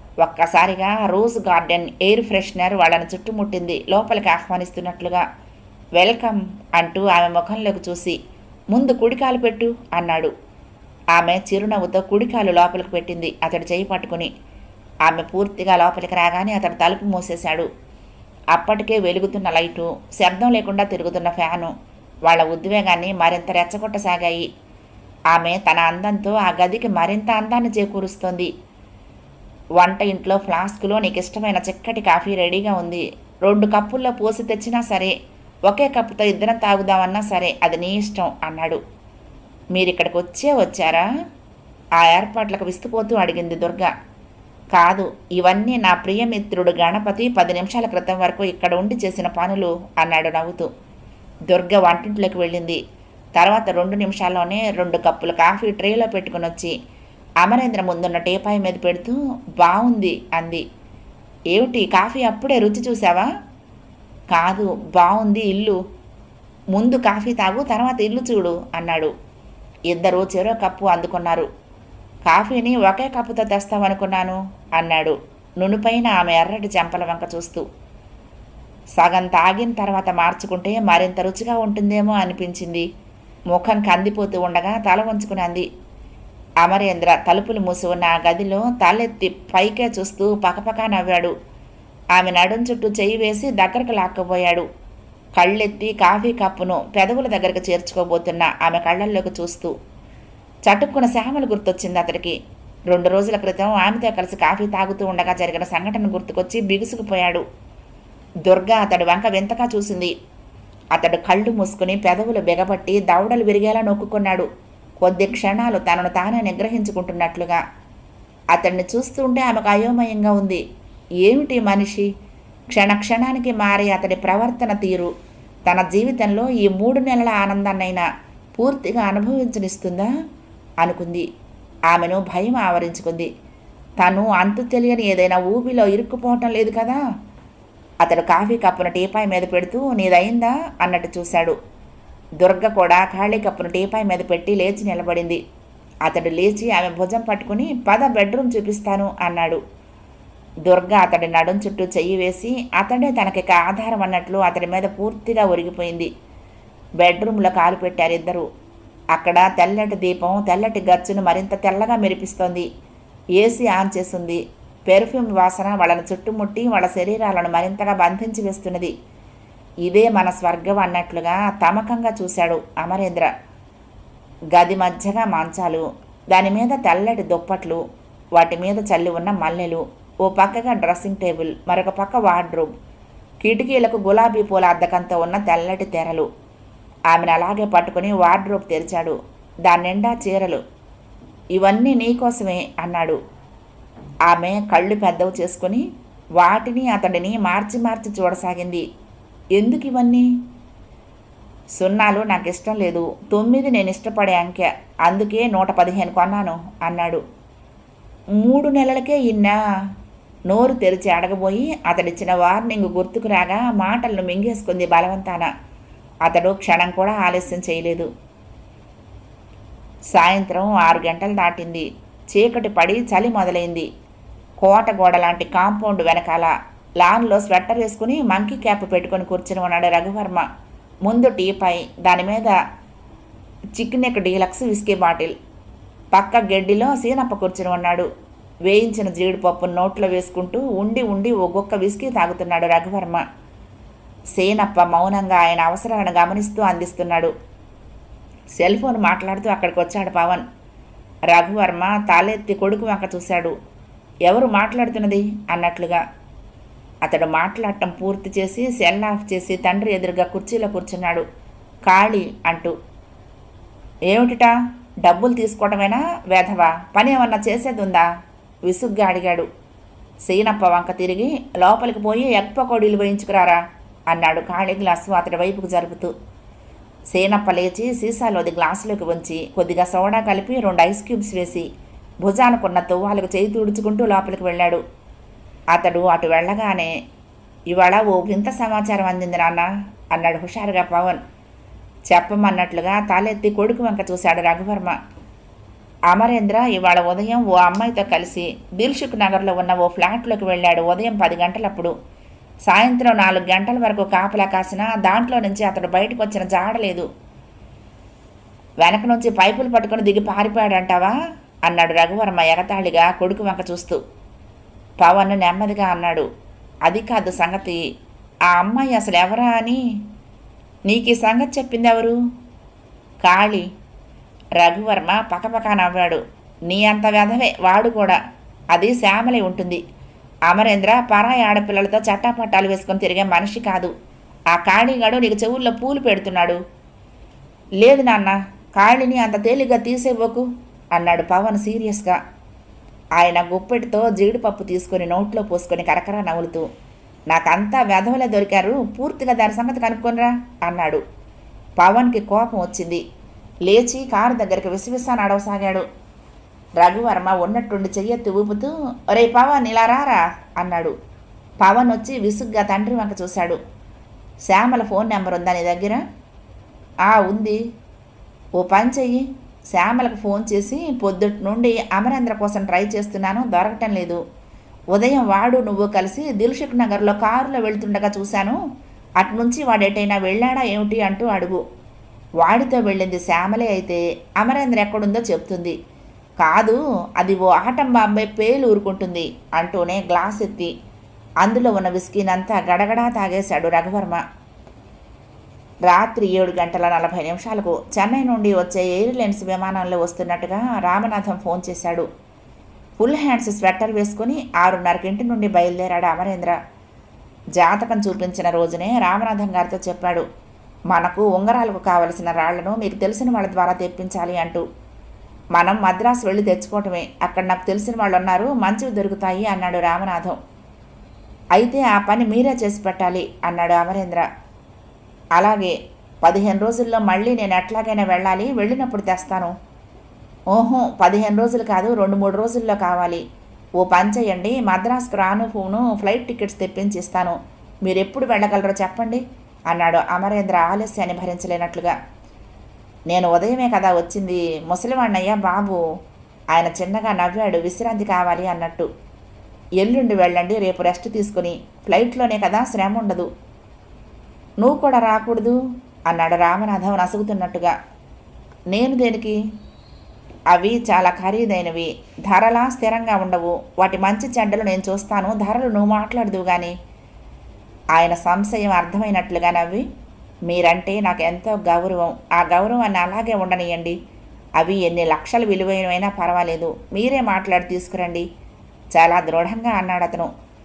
ఒక్కసారిగా రోజ్ గార్డెన్ ఎయిర్ ఫ్రెషనర్ వాళ్ళని చుట్టుముట్టింది లోపలికి ఆహ్వానిస్తున్నట్లుగా వెల్కమ్ అంటూ ఆమె ముఖంలోకి చూసి ముందు కుడికాలు పెట్టు అన్నాడు ఆమె చిరునవ్వుతో కుడికాలు లోపలికి పెట్టింది అతడు చేయి పట్టుకుని ఆమె పూర్తిగా లోపలికి రాగానే అతడు తలుపు మూసేశాడు అప్పటికే వెలుగుతున్న లైటు శబ్దం లేకుండా తిరుగుతున్న ఫ్యాను వాళ్ళ ఉద్వేగాన్ని మరింత రెచ్చగొట్టసాగాయి ఆమె తన అందంతో ఆ గదికి మరింత అందాన్ని చేకూరుస్తోంది వంట ఇంట్లో ఫ్లాస్కులో నీకు ఇష్టమైన చిక్కటి కాఫీ రెడీగా ఉంది రెండు కప్పుల్లో పోసి తెచ్చినా సరే ఒకే కప్పుతో ఇద్దరం తాగుదామన్నా సరే అది నీ ఇష్టం అన్నాడు మీరు ఇక్కడికి వచ్చే వచ్చారా ఆ ఏర్పాట్లకు విస్తుపోతూ అడిగింది దుర్గ కాదు ఇవన్నీ నా ప్రియమిత్రుడు గణపతి పది నిమిషాల క్రితం వరకు ఇక్కడ ఉండి చేసిన పనులు అన్నాడు నవ్వుతూ దుర్గ వంటింట్లోకి వెళ్ళింది తర్వాత రెండు నిమిషాల్లోనే రెండు కప్పులు కాఫీ ట్రేలో పెట్టుకుని వచ్చి అమరేంద్ర ముందున్న టీపాయి మీద పెడుతూ బాగుంది అంది ఏమిటి కాఫీ అప్పుడే రుచి చూసావా కాదు బాగుంది ఇల్లు ముందు కాఫీ తాగు తర్వాత ఇల్లు చూడు అన్నాడు ఇద్దరు చెరో కప్పు అందుకున్నారు కాఫీని ఒకే కప్పుతో తెస్తామనుకున్నాను అన్నాడు నునుపైన ఆమె ఎర్రటి చెంపల వంక చూస్తూ సగం తాగిన తర్వాత మార్చుకుంటే మరింత రుచిగా ఉంటుందేమో అనిపించింది ముఖం కందిపోతూ ఉండగా తల వంచుకుని అంది అమరేంద్ర తలుపులు మూసి ఉన్న ఆ గదిలో తలెత్తి పైకే చూస్తూ పకపకా నవ్వాడు ఆమె నడుం చుట్టూ చెయ్యి వేసి దగ్గరకు లాక్కుపోయాడు కళ్ళెత్తి కాఫీ కప్పును పెదవుల దగ్గరకు చేర్చుకోబోతున్న ఆమె కళ్ళల్లోకి చూస్తూ చటుక్కున శ్యామలు గుర్తొచ్చింది అతడికి రెండు రోజుల క్రితం ఆమెతో కలిసి కాఫీ తాగుతూ ఉండగా జరిగిన సంఘటన గుర్తుకొచ్చి బిగుసుకుపోయాడు దుర్గా అతడి వంక వింతగా చూసింది అతడు కళ్ళు మూసుకుని పెదవులు బిగబట్టి దవడలు విరిగేలా నొక్కుకున్నాడు కొద్ది క్షణాలు తనను తానే నిగ్రహించుకుంటున్నట్లుగా అతన్ని చూస్తుంటే ఆమెకు అయోమయంగా ఉంది ఏమిటి మనిషి క్షణక్షణానికి మారి అతడి ప్రవర్తన తీరు తన జీవితంలో ఈ మూడు నెలల ఆనందాన్నైనా పూర్తిగా అనుభవించనిస్తుందా అనుకుంది ఆమెను భయం ఆవరించుకుంది తను అంతు తెలియని ఏదైనా ఊబిలో ఇరుక్కుపోవటం లేదు కదా అతడు కాఫీ కప్పును టీపాయ్ మీద పెడుతూ నీదయిందా అన్నట్టు చూశాడు దుర్గ కూడా ఖాళీ కప్పును టీపాయ్ మీద పెట్టి లేచి నిలబడింది అతడు లేచి ఆమె భుజం పట్టుకుని పద బెడ్రూమ్ చూపిస్తాను అన్నాడు దుర్గ అతడి నడుం చుట్టూ చెయ్యి వేసి అతడే తనకిక ఆధారం అన్నట్లు అతడి మీద పూర్తిగా ఒరిగిపోయింది బెడ్రూమ్లో కాలు పెట్టారు ఇద్దరు అక్కడ తెల్లటి దీపం తెల్లటి గచ్చును మరింత తెల్లగా మెరిపిస్తోంది ఏసీ ఆన్ చేసింది పెర్ఫ్యూమ్ వాసన వాళ్ళని చుట్టుముట్టి వాళ్ళ శరీరాలను మరింతగా బంధించి వేస్తున్నది ఇదే మన స్వర్గం అన్నట్లుగా తమకంగా చూశాడు అమరేంద్ర గది మధ్యగా మంచాలు దాని మీద తెల్లటి దుప్పట్లు వాటి మీద చల్లి ఉన్న మల్లెలు ఓ పక్కగా డ్రెస్సింగ్ టేబుల్ మరొక పక్క వార్డ్రోబ్ కిటికీలకు గులాబీ పూల అద్దకంతో ఉన్న తెల్లటి తెరలు ఆమెను అలాగే పట్టుకుని వార్డ్రోబ్ తెరిచాడు దాని నిండా చీరలు ఇవన్నీ నీకోసమే అన్నాడు ఆమె కళ్ళు పెద్దవి చేసుకుని వాటిని అతడిని మార్చి మార్చి చూడసాగింది ఎందుకు ఇవన్నీ సున్నాలు నాకు ఇష్టం లేదు తొమ్మిది నేను ఇష్టపడే అంకె అందుకే నూట పదిహేను కొన్నాను అన్నాడు మూడు నెలలకే ఇన్నా నోరు తెరిచి అడగబోయి అతడిచ్చిన వార్నింగ్ గుర్తుకు రాగా మాటలను మింగేసుకుంది బలవంతాన అతడు క్షణం కూడా ఆలస్యం చేయలేదు సాయంత్రం ఆరు గంటలు దాటింది చీకటి పడి చలి మొదలైంది కోట గోడ లాంటి కాంపౌండ్ వెనకాల లాన్లో స్వెట్టర్ వేసుకుని మంకీ క్యాప్ పెట్టుకొని కూర్చుని ఉన్నాడు రఘువర్మ ముందు టీపై దాని మీద చికెనెక్ డీలక్స్ విస్కీ బాటిల్ పక్క గెడ్డిలో సీనప్ప కూర్చుని ఉన్నాడు వేయించిన జీడిపప్పు నోట్లో వేసుకుంటూ ఉండి ఉండి ఒక్కొక్క విస్కీ తాగుతున్నాడు రఘువర్మ సేనప్ప మౌనంగా ఆయన అవసరాలను గమనిస్తూ అందిస్తున్నాడు సెల్ ఫోన్ మాట్లాడుతూ అక్కడికి వచ్చాడు పవన్ రఘువర్మ తాలెత్తి కొడుకు వంక చూశాడు ఎవరు మాట్లాడుతున్నది అన్నట్లుగా అతడు మాట్లాడటం పూర్తి చేసి సెల్ ఆఫ్ చేసి తండ్రి ఎదురుగా కుర్చీలో కూర్చున్నాడు ఖాళీ అంటూ ఏమిటిటా డబ్బులు తీసుకోవటమేనా వేధవా పని ఏమన్నా చేసేది ఉందా విసుగ్గా అడిగాడు సీనప్ప వంక తిరిగి లోపలికి పోయి ఎగ్ పకోడీలు వేయించుకురారా అన్నాడు ఖాళీ గ్లాసు అతడి వైపుకు జరుపుతూ సేనప్ప లేచి సీసాలోది గ్లాసులోకి ఉంచి కొద్దిగా సోడా కలిపి రెండు ఐస్ క్యూబ్స్ వేసి భుజానుకున్న తువ్వాలకు చేయి తుడుచుకుంటూ లోపలికి వెళ్ళాడు అతడు అటు వెళ్ళగానే ఇవాళ ఓ వింత సమాచారం అందింది నాన్న అన్నాడు హుషారుగా పవన్ చెప్పమన్నట్లుగా తలెత్తి కొడుకు వంక చూశాడు రఘువర్మ అమరేంద్ర ఇవాళ ఉదయం ఓ అమ్మాయితో కలిసి దిల్షుక్ నగర్లో ఉన్న ఓ ఫ్లాట్లోకి వెళ్ళాడు ఉదయం పది గంటలప్పుడు సాయంత్రం నాలుగు గంటల వరకు కాపలా కాసినా దాంట్లో నుంచి అతడు బయటకు వచ్చిన జాడలేదు వెనక నుంచి పైపులు పట్టుకుని దిగి పారిపోయాడంటావా అన్నాడు రఘువర్మ ఎగతాళిగా కొడుకు వంక చూస్తూ పవన్ నెమ్మదిగా అన్నాడు అది కాదు సంగతి ఆ అమ్మాయి అసలు ఎవరా అని నీకు ఈ సంగతి చెప్పింది ఎవరు కాళీ రఘువర్మ పకపక నవ్వాడు నీ అంత వెధవే వాడు కూడా అది శ్యామలై ఉంటుంది అమరేంద్ర పరాయి ఆడపిల్లలతో చట్టాపట్టాలు వేసుకొని తిరిగే మనిషి కాదు ఆ కాళీగాడు నీకు చెవుల్లో పూలు పెడుతున్నాడు లేదు నాన్న కాళిని అంత తేలిగ్గా తీసేవ్వకు అన్నాడు పవన్ సీరియస్గా ఆయన గుప్పెటితో జీడిపప్పు తీసుకొని నోట్లో పోసుకొని కరకరా నవ్వులుతూ నాకంతా వెధవలే దొరికారు పూర్తిగా దాని సంగతి కనుక్కొనిరా అన్నాడు పవన్కి కోపం వచ్చింది లేచి కారు దగ్గరికి విసివిసా నడవసాగాడు రఘువర్మ ఉన్నట్టుండి చెయ్యెత్తి ఊపుతూ ఒరే పవన్ ఇలా రారా అన్నాడు పవన్ వచ్చి విసుగ్గా తండ్రి వంక చూశాడు శ్యామల ఫోన్ నెంబర్ ఉందా నీ దగ్గర ఆ ఉంది ఓ పని చెయ్యి శ్యామలకు ఫోన్ చేసి పొద్దుటి నుండి అమరేంద్ర కోసం ట్రై చేస్తున్నాను దొరకటం లేదు ఉదయం వాడు నువ్వు కలిసి దిల్షుక్ నగర్లో కారులో వెళ్తుండగా చూశాను అట్నుంచి వాడు ఎటైనా వెళ్ళాడా ఏమిటి అంటూ అడుగు వాడితో వెళ్ళింది శ్యామలే అయితే అమరేంద్ర ఎక్కడుందో చెప్తుంది కాదు అది ఓ ఆటం బాంబే పేలు ఊరుకుంటుంది అంటూనే గ్లాస్ ఎత్తి అందులో ఉన్న విస్కీనంతా గడగడా తాగేశాడు రఘువర్మ రాత్రి ఏడు గంటల నలభై నిమిషాలకు చెన్నై నుండి వచ్చే ఎయిర్లైన్స్ విమానంలో వస్తున్నట్టుగా రామనాథం ఫోన్ చేశాడు ఫుల్ హ్యాండ్స్ స్వెటర్ వేసుకుని ఆరున్నరకి ఇంటి నుండి బయలుదేరాడు అమరేంద్ర జాతకం చూపించిన రోజునే రామనాథం గారితో చెప్పాడు మనకు ఉంగరాలకు కావలసిన రాళ్లను మీకు తెలిసిన వాళ్ళ ద్వారా తెప్పించాలి అంటూ మనం మద్రాసు వెళ్ళి తెచ్చుకోవటమే అక్కడ నాకు తెలిసిన వాళ్ళు ఉన్నారు మంచివి దొరుకుతాయి అన్నాడు రామనాథం అయితే ఆ పని మీరే చేసి పెట్టాలి అన్నాడు అమరేంద్ర అలాగే పదిహేను రోజుల్లో మళ్ళీ నేను ఎట్లాగైనా వెళ్ళాలి వెళ్ళినప్పుడు తెస్తాను ఓహో పదిహేను రోజులు కాదు రెండు మూడు రోజుల్లో కావాలి ఓ పని చేయండి మద్రాసుకు రాను ఫోను ఫ్లైట్ టికెట్స్ తెప్పించి ఇస్తాను మీరు ఎప్పుడు వెళ్ళగలరో చెప్పండి అన్నాడు అమరేంద్ర ఆలస్యాన్ని భరించలేనట్లుగా నేను ఉదయమే కదా వచ్చింది ముసలివాణ్ణయ్యా బాబు ఆయన చిన్నగా నవ్వాడు విశ్రాంతి కావాలి అన్నట్టు ఎల్లుండి వెళ్ళండి రేపు రెస్ట్ తీసుకుని ఫ్లైట్లోనే కదా శ్రమ ఉండదు నువ్వు కూడా రాకూడదు అన్నాడు రామనాథం నసుగుతున్నట్టుగా నేను దేనికి అవి చాలా ఖరీదైనవి ధరలా స్థిరంగా ఉండవు వాటి మంచి చెడ్డలు నేను చూస్తాను ధరలు నువ్వు మాట్లాడదు కానీ ఆయన సంశయం అర్థమైనట్లుగా నవ్వి మీరంటే నాకు ఎంతో గౌరవం ఆ గౌరవాన్ని అలాగే ఉండనియండి అవి ఎన్ని లక్షలు విలువైనవైనా పర్వాలేదు మీరే మాట్లాడి తీసుకురండి చాలా దృఢంగా అన్నాడు అతను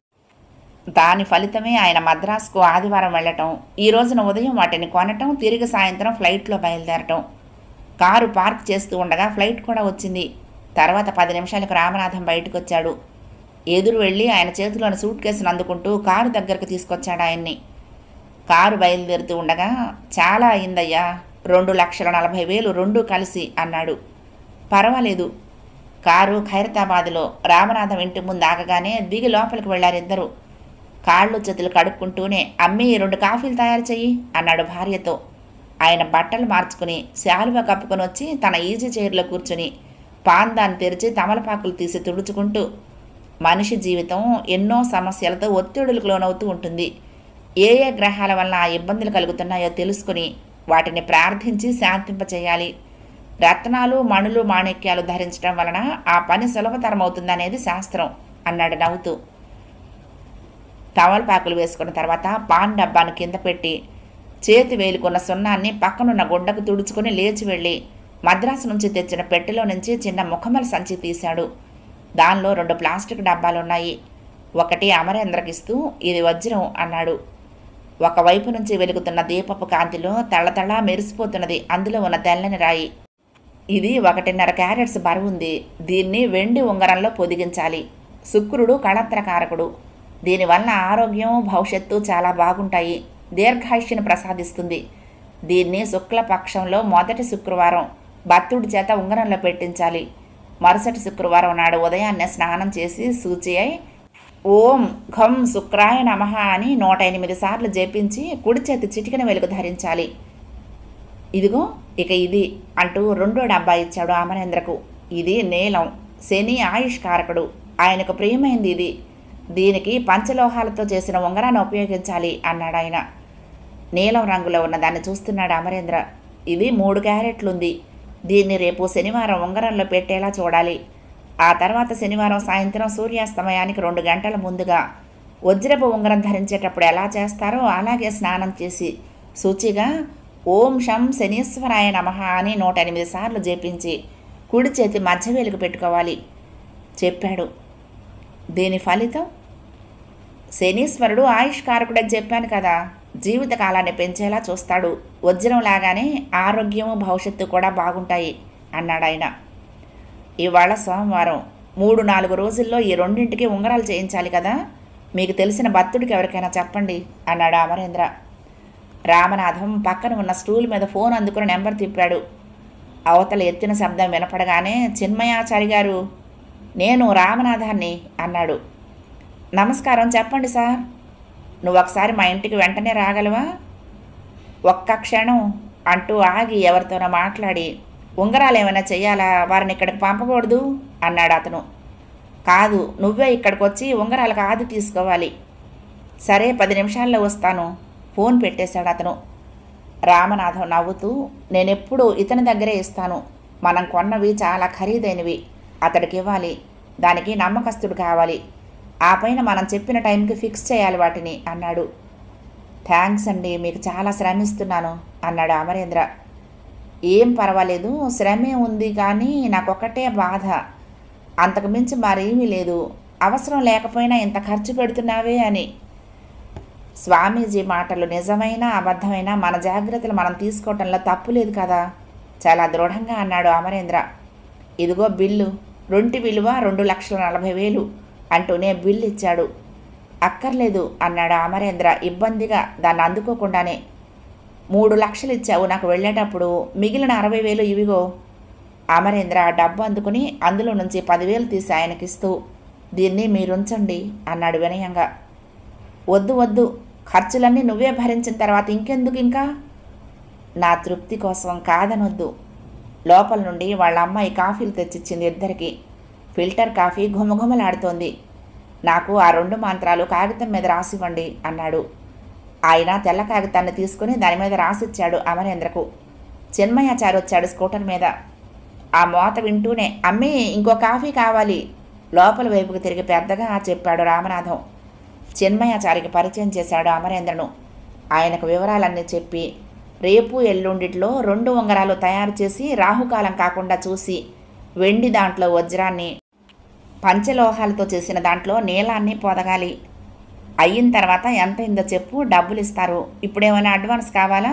దాని ఫలితమే ఆయన మద్రాసుకు ఆదివారం వెళ్ళటం ఈ రోజున ఉదయం వాటిని కొనటం తిరిగి సాయంత్రం ఫ్లైట్లో బయలుదేరటం కారు పార్క్ చేస్తూ ఉండగా ఫ్లైట్ కూడా వచ్చింది తర్వాత పది నిమిషాలకు రామనాథం బయటకు వచ్చాడు ఎదురు వెళ్ళి ఆయన చేతిలోని సూట్ కేసును అందుకుంటూ కారు దగ్గరకు తీసుకొచ్చాడు ఆయన్ని కారు బయలుదేరుతూ ఉండగా చాలా అయిందయ్యా రెండు లక్షల నలభై వేలు రెండు కలిసి అన్నాడు పర్వాలేదు కారు ఖైరతాబాద్లో రామనాథం ఇంటి ముందు ఆగగానే దిగి లోపలికి వెళ్ళారిద్దరు కాళ్ళు చేతులు కడుక్కుంటూనే అమ్మి రెండు కాఫీలు తయారు చెయ్యి అన్నాడు భార్యతో ఆయన బట్టలు మార్చుకుని శాలువా కప్పుకొని వచ్చి తన ఈజీ చైర్లో కూర్చుని పాందాన్ని తెరిచి తమలపాకులు తీసి తుడుచుకుంటూ మనిషి జీవితం ఎన్నో సమస్యలతో ఒత్తిడులకు లోనవుతూ ఉంటుంది ఏ ఏ గ్రహాల వల్ల ఆ ఇబ్బందులు కలుగుతున్నాయో తెలుసుకుని వాటిని ప్రార్థించి శాంతింపచేయాలి రత్నాలు మణులు మాణిక్యాలు ధరించడం వలన ఆ పని సులభతరమవుతుందనేది శాస్త్రం అన్నాడు నవ్వుతూ తమలపాకులు వేసుకున్న తర్వాత పాన్ డబ్బాను కింద పెట్టి చేతి వేలుకున్న సున్నాన్ని పక్కనున్న గుడ్డకు తుడుచుకుని లేచి వెళ్ళి మద్రాసు నుంచి తెచ్చిన పెట్టెలో నుంచి చిన్న ముఖమల సంచి తీశాడు దానిలో రెండు ప్లాస్టిక్ డబ్బాలున్నాయి ఒకటి అమరేంద్రకిస్తూ ఇది వజ్రం అన్నాడు ఒకవైపు నుంచి వెలుగుతున్న దీపపు కాంతిలో తళ్ళతళ్ళ మెరిసిపోతున్నది అందులో ఉన్న తెల్లని రాయి ఇది ఒకటిన్నర క్యారెట్స్ బరువుంది దీన్ని వెండి ఉంగరంలో పొదిగించాలి శుక్రుడు కళత్రకారకుడు దీనివల్ల ఆరోగ్యం భవిష్యత్తు చాలా బాగుంటాయి దీర్ఘాయుష్యను ప్రసాదిస్తుంది దీన్ని శుక్లపక్షంలో మొదటి శుక్రవారం భక్తుడి చేత ఉంగరంలో పెట్టించాలి మరుసటి శుక్రవారం నాడు ఉదయాన్నే స్నానం చేసి శుచి అయి ఓం ఘం శుక్రాయ నమః అని నూట ఎనిమిది సార్లు జపించి కుడి చేతి చిటికెన వెలుగు ధరించాలి ఇదిగో ఇక ఇది అంటూ రెండో డబ్బా ఇచ్చాడు అమరేంద్రకు ఇది నీలం శని ఆయుష్కారకుడు ఆయనకు ప్రియమైంది ఇది దీనికి పంచలోహాలతో చేసిన ఉంగరాన్ని ఉపయోగించాలి అన్నాడు ఆయన నీలం రంగులో ఉన్న దాన్ని చూస్తున్నాడు అమరేంద్ర ఇది మూడు క్యారెట్లుంది దీన్ని రేపు శనివారం ఉంగరంలో పెట్టేలా చూడాలి ఆ తర్వాత శనివారం సాయంత్రం సూర్యాస్తమయానికి రెండు గంటల ముందుగా వజ్రపు ఉంగరం ధరించేటప్పుడు ఎలా చేస్తారో అలాగే స్నానం చేసి శుచిగా ఓం శం శనీశ్వరాయ నమః అని నూట ఎనిమిది సార్లు జపించి కుడి చేతి మధ్య వేలుకు పెట్టుకోవాలి చెప్పాడు దీని ఫలితం శనీశ్వరుడు ఆయుష్కారకుడని చెప్పాను కదా జీవితకాలాన్ని పెంచేలా చూస్తాడు వజ్రం లాగానే ఆరోగ్యము భవిష్యత్తు కూడా బాగుంటాయి అన్నాడు ఆయన ఇవాళ సోమవారం మూడు నాలుగు రోజుల్లో ఈ రెండింటికి ఉంగరాలు చేయించాలి కదా మీకు తెలిసిన భక్తుడికి ఎవరికైనా చెప్పండి అన్నాడు అమరేంద్ర రామనాథం పక్కన ఉన్న స్టూల్ మీద ఫోన్ అందుకుని నెంబర్ తిప్పాడు అవతల ఎత్తిన శబ్దం వినపడగానే చిన్మయాచారి గారు నేను రామనాథాన్ని అన్నాడు నమస్కారం చెప్పండి సార్ నువ్వు ఒకసారి మా ఇంటికి వెంటనే రాగలవా ఒక్క క్షణం అంటూ ఆగి ఎవరితోనో మాట్లాడి ఉంగరాలు ఏమైనా చెయ్యాలా వారిని ఇక్కడికి పంపకూడదు అన్నాడు అతను కాదు నువ్వే ఇక్కడికి వచ్చి ఉంగరాలకు ఆది తీసుకోవాలి సరే పది నిమిషాల్లో వస్తాను ఫోన్ పెట్టేశాడు అతను రామనాథం నవ్వుతూ నేనెప్పుడు ఇతని దగ్గరే ఇస్తాను మనం కొన్నవి చాలా ఖరీదైనవి అతడికి ఇవ్వాలి దానికి నమ్మకస్తుడు కావాలి ఆ పైన మనం చెప్పిన టైంకి ఫిక్స్ చేయాలి వాటిని అన్నాడు థ్యాంక్స్ అండి మీకు చాలా శ్రమిస్తున్నాను అన్నాడు అమరేంద్ర ఏం పర్వాలేదు శ్రమే ఉంది కానీ నాకొక్కటే బాధ అంతకు మించి మరేమీ లేదు అవసరం లేకపోయినా ఇంత ఖర్చు పెడుతున్నావే అని స్వామీజీ మాటలు నిజమైన అబద్ధమైన మన జాగ్రత్తలు మనం తీసుకోవటంలో తప్పు లేదు కదా చాలా దృఢంగా అన్నాడు అమరేంద్ర ఇదిగో బిల్లు రొంటి విలువ రెండు లక్షల నలభై వేలు అంటూనే బిల్లు ఇచ్చాడు అక్కర్లేదు అన్నాడు అమరేంద్ర ఇబ్బందిగా దాన్ని అందుకోకుండానే మూడు లక్షలు ఇచ్చావు నాకు వెళ్ళేటప్పుడు మిగిలిన అరవై వేలు ఇవిగో అమరేంద్ర ఆ డబ్బు అందుకుని అందులో నుంచి పదివేలు తీసి ఆయనకిస్తూ దీన్ని మీరుంచండి అన్నాడు వినయంగా వద్దు వద్దు ఖర్చులన్నీ నువ్వే భరించిన తర్వాత ఇంకెందుకు ఇంకా నా తృప్తి కోసం కాదనొద్దు లోపల నుండి వాళ్ళ అమ్మాయి కాఫీలు తెచ్చిచ్చింది ఇద్దరికి ఫిల్టర్ కాఫీ ఘుమఘుమలాడుతోంది నాకు ఆ రెండు మంత్రాలు కాగితం మీద రాసివ్వండి అన్నాడు ఆయన తెల్ల కాగితాన్ని తీసుకుని దాని మీద రాసిచ్చాడు అమరేంద్రకు చిన్మయాచారి వచ్చాడు స్కూటర్ మీద ఆ మోత వింటూనే అమ్మి ఇంకో కాఫీ కావాలి లోపల వైపుకు తిరిగి పెద్దగా చెప్పాడు రామనాథం చిన్మయాచారికి పరిచయం చేశాడు అమరేంద్రను ఆయనకు వివరాలన్నీ చెప్పి రేపు ఎల్లుండిట్లో రెండు ఉంగరాలు తయారు చేసి రాహుకాలం కాకుండా చూసి వెండి దాంట్లో వజ్రాన్ని పంచలోహాలతో చేసిన దాంట్లో నీలాన్ని పొదగాలి అయిన తర్వాత ఎంత అయిందో చెప్పు డబ్బులు ఇస్తారు ఇప్పుడేమైనా అడ్వాన్స్ కావాలా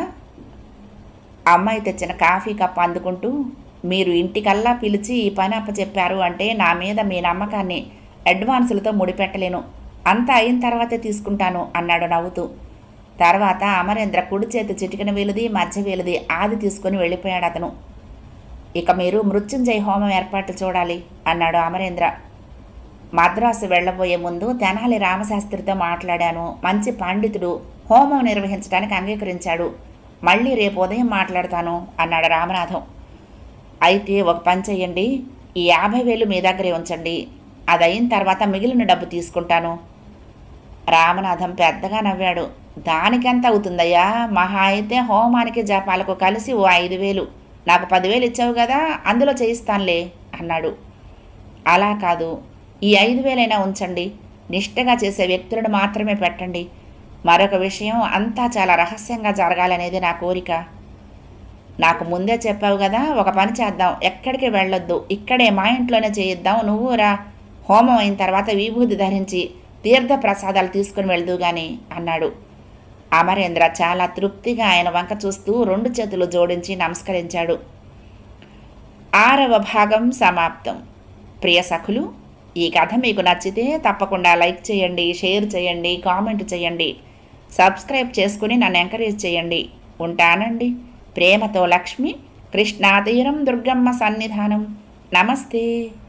అమ్మాయి తెచ్చిన కాఫీ కప్ అందుకుంటూ మీరు ఇంటికల్లా పిలిచి ఈ పని అప్పచెప్పారు అంటే నా మీద మీ నమ్మకాన్ని అడ్వాన్సులతో ముడిపెట్టలేను అంతా అయిన తర్వాతే తీసుకుంటాను అన్నాడు నవ్వుతూ తర్వాత అమరేంద్ర కుడి చేతి చిటికిన వేలుది మధ్య వేలుది ఆది తీసుకుని వెళ్ళిపోయాడు అతను ఇక మీరు మృత్యుంజయ హోమం ఏర్పాట్లు చూడాలి అన్నాడు అమరేంద్ర మద్రాసు వెళ్ళబోయే ముందు తెనాలి రామశాస్త్రితో మాట్లాడాను మంచి పండితుడు హోమం నిర్వహించడానికి అంగీకరించాడు మళ్ళీ రేపు ఉదయం మాట్లాడతాను అన్నాడు రామనాథం అయితే ఒక పని చెయ్యండి ఈ యాభై వేలు మీ దగ్గరే ఉంచండి అది అయిన తర్వాత మిగిలిన డబ్బు తీసుకుంటాను రామనాథం పెద్దగా నవ్వాడు దానికెంత అవుతుందయ్యా మహా అయితే హోమానికి జపాలకు కలిసి ఓ ఐదు వేలు నాకు పదివేలు ఇచ్చావు కదా అందులో చేయిస్తానులే అన్నాడు అలా కాదు ఈ ఐదు వేలైనా ఉంచండి నిష్టగా చేసే వ్యక్తులను మాత్రమే పెట్టండి మరొక విషయం అంతా చాలా రహస్యంగా జరగాలనేది నా కోరిక నాకు ముందే చెప్పావు కదా ఒక పని చేద్దాం ఎక్కడికి వెళ్ళొద్దు ఇక్కడే మా ఇంట్లోనే చేయిద్దాం నువ్వు రా హోమం అయిన తర్వాత విభూతి ధరించి తీర్థ ప్రసాదాలు తీసుకుని వెళ్దు గాని అన్నాడు అమరేంద్ర చాలా తృప్తిగా ఆయన వంక చూస్తూ రెండు చేతులు జోడించి నమస్కరించాడు ఆరవ భాగం సమాప్తం ప్రియ సఖులు ఈ కథ మీకు నచ్చితే తప్పకుండా లైక్ చేయండి షేర్ చేయండి కామెంట్ చేయండి సబ్స్క్రైబ్ చేసుకుని నన్ను ఎంకరేజ్ చేయండి ఉంటానండి ప్రేమతో లక్ష్మి కృష్ణాతీరం దుర్గమ్మ సన్నిధానం నమస్తే